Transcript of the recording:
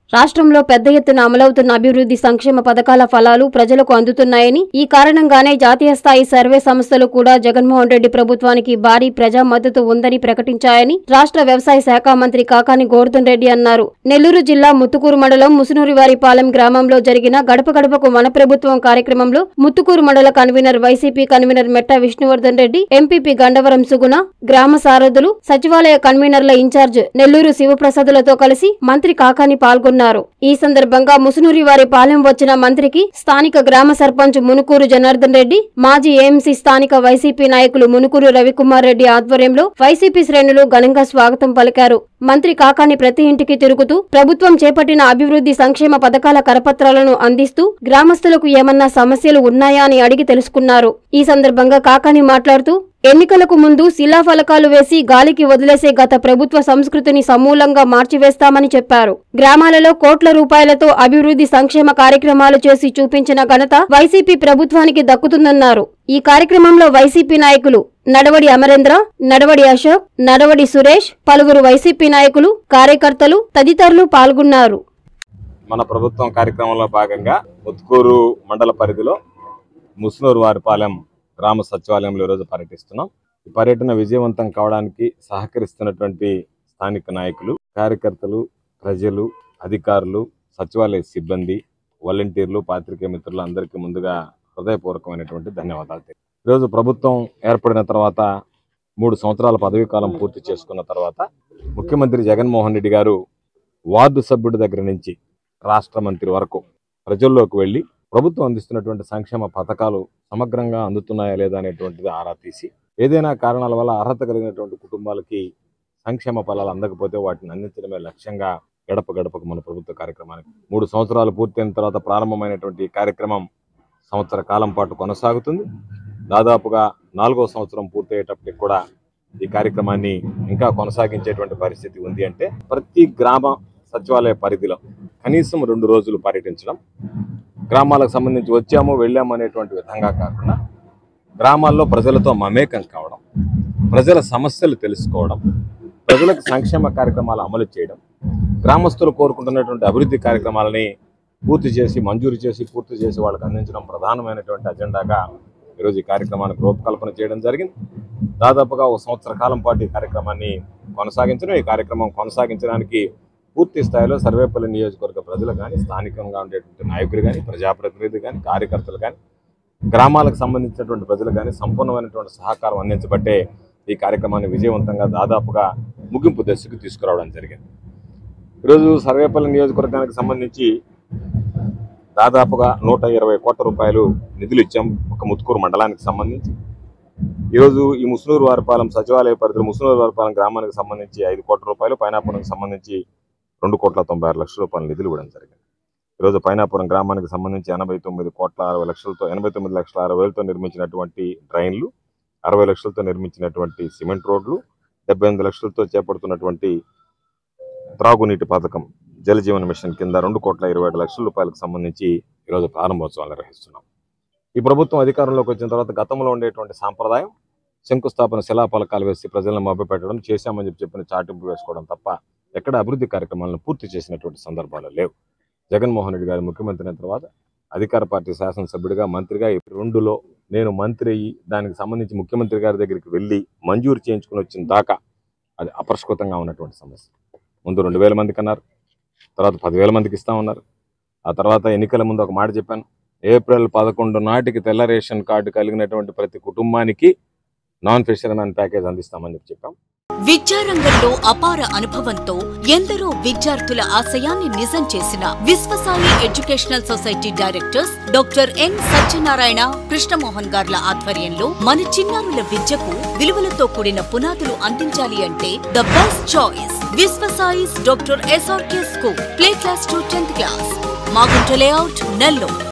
రాష్ట్రంలో పెద్ద ఎత్తున అమలవుతున్న అభివృద్ధి సంక్షేమ పథకాల ఫలాలు ప్రజలకు అందుతున్నాయని ఈ కారణంగానే జాతీయ స్థాయి సర్వే సంస్థలు కూడా జగన్మోహన్ రెడ్డి ప్రభుత్వానికి భారీ ప్రజా మద్దతు ఉందని ప్రకటించాయని రాష్ట్ర వ్యవసాయ శాఖ మంత్రి కాకాని గోవర్ధన్ రెడ్డి అన్నారు నెల్లూరు జిల్లా ముత్తుకూరు మండలం ముసునూరివారిపాలెం గ్రామంలో జరిగిన గడప గడపకు మన ప్రభుత్వం కార్యక్రమంలో ముత్తుకూరు మండల convener YCP convener Metta Vishnuvardhan Reddy MPP Gandavaram Suguna గ్రామ సారథులు సచివాలయ కన్వీనర్ల ఇన్ఛార్జ్ నెల్లూరు శివప్రసాదులతో కలిసి మంత్రి కాకాని పాల్గొన్నారు ఈ సందర్భంగా ముసునూరి వారి పాలెం వచ్చిన మంత్రికి స్థానిక గ్రామ సర్పంచ్ మునుకూరు జనార్దన్ రెడ్డి మాజీ ఏఎంసీ స్థానిక వైసీపీ నాయకులు మునుకూరు రవికుమార్ రెడ్డి ఆధ్వర్యంలో వైసీపీ శ్రేణులు ఘనంగా స్వాగతం పలికారు మంత్రి కాకాని ప్రతి ఇంటికి తిరుగుతూ ప్రభుత్వం చేపట్టిన అభివృద్ధి సంక్షేమ పథకాల కరపత్రాలను అందిస్తూ గ్రామస్తులకు ఏమన్నా సమస్యలు ఉన్నాయా అని అడిగి తెలుసుకున్నారు ఈ సందర్భంగా కాకాని మాట్లాడుతూ ఎన్నికలకు ముందు శిలాఫలకాలు వేసి గాలికి వదిలేసే గత ప్రభుత్వ సంస్కృతిని సమూలంగా మార్చివేస్తామని చెప్పారు గ్రామాలలో కోట్ల రూపాయలతో అభివృద్ధి సంక్షేమ కార్యక్రమాలు చేసి చూపించిన ఘనత వైసీపీ ప్రభుత్వానికి దక్కుతుందన్నారు ఈ కార్యక్రమంలో వైసీపీ నాయకులు నడవడి అమరేంద్ర నడవడి అశోక్ నడవడి సురేష్ పలువురు వైసీపీ నాయకులు కార్యకర్తలు తదితరులు పాల్గొన్నారు మన ప్రభుత్వం కార్యక్రమంలో భాగంగా ముత్కూరు మండల పరిధిలో ముస్నూరు వారిపాలెం గ్రామ సచివాలయంలో ఈరోజు పర్యటిస్తున్నాం ఈ పర్యటన విజయవంతం కావడానికి సహకరిస్తున్నటువంటి స్థానిక నాయకులు కార్యకర్తలు ప్రజలు అధికారులు సచివాలయ సిబ్బంది వాలంటీర్లు పాత్రికేయ మిత్రులు అందరికీ ముందుగా హృదయపూర్వకమైనటువంటి ధన్యవాదాలు తెలియ- ఈరోజు ప్రభుత్వం ఏర్పడిన తర్వాత మూడు సంవత్సరాల పదవీ కాలం పూర్తి చేసుకున్న తర్వాత ముఖ్యమంత్రి జగన్మోహన్ రెడ్డి గారు వార్డు సభ్యుడి దగ్గర నుంచి రాష్ట్ర మంత్రి వరకు ప్రజల్లోకి వెళ్ళి ప్రభుత్వం అందిస్తున్నటువంటి సంక్షేమ పథకాలు సమగ్రంగా అందుతున్నాయా లేదా అనేటువంటిది ఆరా తీసి ఏదైనా కారణాల వల్ల అర్హత కలిగినటువంటి కుటుంబాలకి సంక్షేమ ఫలాలు అందకపోతే వాటిని అందించడమే లక్ష్యంగా గడప గడపకు మన ప్రభుత్వ కార్యక్రమానికి మూడు సంవత్సరాలు పూర్తయిన తర్వాత ప్రారంభమైనటువంటి ఈ కార్యక్రమం సంవత్సర కాలం పాటు కొనసాగుతుంది దాదాపుగా నాలుగో సంవత్సరం పూర్తయ్యేటప్పటికి కూడా ఈ కార్యక్రమాన్ని ఇంకా కొనసాగించేటువంటి పరిస్థితి ఉంది అంటే ప్రతి గ్రామ సచివాలయ పరిధిలో కనీసం రెండు రోజులు పర్యటించడం గ్రామాలకు సంబంధించి వచ్చాము వెళ్ళాము అనేటువంటి విధంగా కాకుండా గ్రామాల్లో ప్రజలతో మమేకం కావడం ప్రజల సమస్యలు తెలుసుకోవడం ప్రజలకు సంక్షేమ కార్యక్రమాలు అమలు చేయడం గ్రామస్తులు కోరుకుంటున్నటువంటి అభివృద్ధి కార్యక్రమాలని పూర్తి చేసి మంజూరు చేసి పూర్తి చేసి వాళ్ళకి అందించడం ప్రధానమైనటువంటి అజెండాగా ఈరోజు ఈ కార్యక్రమానికి రూపకల్పన చేయడం జరిగింది దాదాపుగా ఒక సంవత్సర కాలం పాటు ఈ కార్యక్రమాన్ని కొనసాగించడం ఈ కార్యక్రమం కొనసాగించడానికి పూర్తి స్థాయిలో సర్వేపల్లి నియోజకవర్గ ప్రజలు కానీ స్థానికంగా ఉండేటువంటి నాయకులు కానీ ప్రజాప్రతినిధులు కానీ కార్యకర్తలు కానీ గ్రామాలకు సంబంధించినటువంటి ప్రజలు కానీ సంపూర్ణమైనటువంటి సహకారం అందించబట్టే ఈ కార్యక్రమాన్ని విజయవంతంగా దాదాపుగా ముగింపు దశకు తీసుకురావడం జరిగింది ఈరోజు సర్వేపల్లి నియోజకవర్గానికి సంబంధించి దాదాపుగా నూట ఇరవై కోట్ల రూపాయలు నిధులు ఇచ్చాం ఒక ముత్తుకూరు మండలానికి సంబంధించి ఈరోజు ఈ ముస్నూరు వారిపాలెం సచివాలయ పరిధిలో ముస్నూరు వారిపాలెం గ్రామానికి సంబంధించి ఐదు కోట్ల రూపాయలు పైనాపురంకి సంబంధించి రెండు కోట్ల తొంభై ఆరు లక్షల రూపాయల నిధులు ఇవ్వడం జరిగింది ఈరోజు పైనాపురం గ్రామానికి సంబంధించి ఎనభై తొమ్మిది కోట్ల అరవై లక్షలతో ఎనభై తొమ్మిది లక్షల అరవై వేలతో నిర్మించినటువంటి డ్రైన్లు అరవై లక్షలతో నిర్మించినటువంటి సిమెంట్ రోడ్లు డెబ్బై ఎనిమిది లక్షలతో చేపడుతున్నటువంటి త్రాగునీటి పథకం జలజీవన మిషన్ కింద రెండు కోట్ల ఇరవై ఏడు లక్షల రూపాయలకు సంబంధించి ఈరోజు ప్రారంభోత్సవాలు నిర్వహిస్తున్నాం ఈ ప్రభుత్వం అధికారంలోకి వచ్చిన తర్వాత గతంలో ఉండేటువంటి సాంప్రదాయం శంకుస్థాపన శిలాఫలకాలు వేసి ప్రజలను మభ్యపెట్టడం చేశామని చెప్పి చెప్పిన చాటింపు వేసుకోవడం తప్ప ఎక్కడ అభివృద్ధి కార్యక్రమాలను పూర్తి చేసినటువంటి సందర్భాలు లేవు జగన్మోహన్ రెడ్డి గారు ముఖ్యమంత్రి అయిన తర్వాత అధికార పార్టీ శాసనసభ్యుడిగా మంత్రిగా ఈ రెండులో నేను మంత్రి అయ్యి దానికి సంబంధించి ముఖ్యమంత్రి గారి దగ్గరికి వెళ్ళి మంజూరు చేయించుకుని వచ్చిన దాకా అది అపరిష్కృతంగా ఉన్నటువంటి సమస్య ముందు రెండు వేల మందికి అన్నారు తర్వాత పదివేల మందికి ఇస్తామన్నారు ఆ తర్వాత ఎన్నికల ముందు ఒక మాట చెప్పాను ఏప్రిల్ పదకొండు నాటికి తెల్ల రేషన్ కార్డు కలిగినటువంటి ప్రతి కుటుంబానికి నాన్ ఫిషర్మెన్ ప్యాకేజ్ అందిస్తామని చెప్పి చెప్పాం విద్యారంగంలో అపార అనుభవంతో ఎందరో విద్యార్థుల ఆశయాన్ని నిజం చేసిన Viswasai educational society directors doctor N Satyanarayana Krishnamohan గార్ల ఆధ్వర్యంలో మన చిన్నారుల విద్యకు విలువలతో కూడిన పునాదులు అందించాలి అంటే the best choice Viswasai's doctor SRK school play class to tenth class Magunta layout Nellore